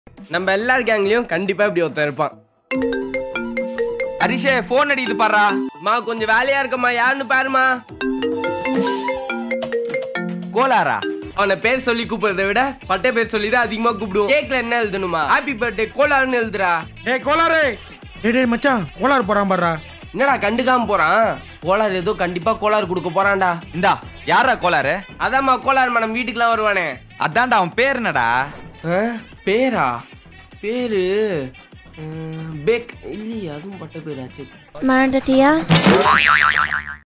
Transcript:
நம்ம எல்லார் கேங்லயும் கண்டிப்பா இப்படி ஒருத்தன் இருப்பான் ஹரிஷே போன் அடிக்குது பாரா மா கொஞ்சம் வேலையா இருக்கம்மா யாருன்னு பாருமா கோலாரா அவனை பேர் சொல்லி கூப்பிடுறதை விட பட்டை பேர் சொல்லி தான் அதிகமா கூப்பிடுவோம் கேக்ல என்ன எழுதணுமா ஹாப்பி பர்த்டே கோலாருன்னு எழுதுடா ஏய் கோளாறு டேய் டேய் மச்சான் கோளாறு போறான் பாடுறா என்னடா கண்டுக்காம போறான் கோலார் ஏதோ கண்டிப்பா கோலார் கொடுக்க போறான்டா இந்தா யாரா கோலாரு அதாம்மா கோலார் நம்ம வீட்டுக்குலாம் வருவானே அதான்டா அவன் பேர் என்னடா ஆ, பேரா பேரு ம், பேக் இல்லையே அதுவும் பட்ட பேராச்சு மறந்துட்டியா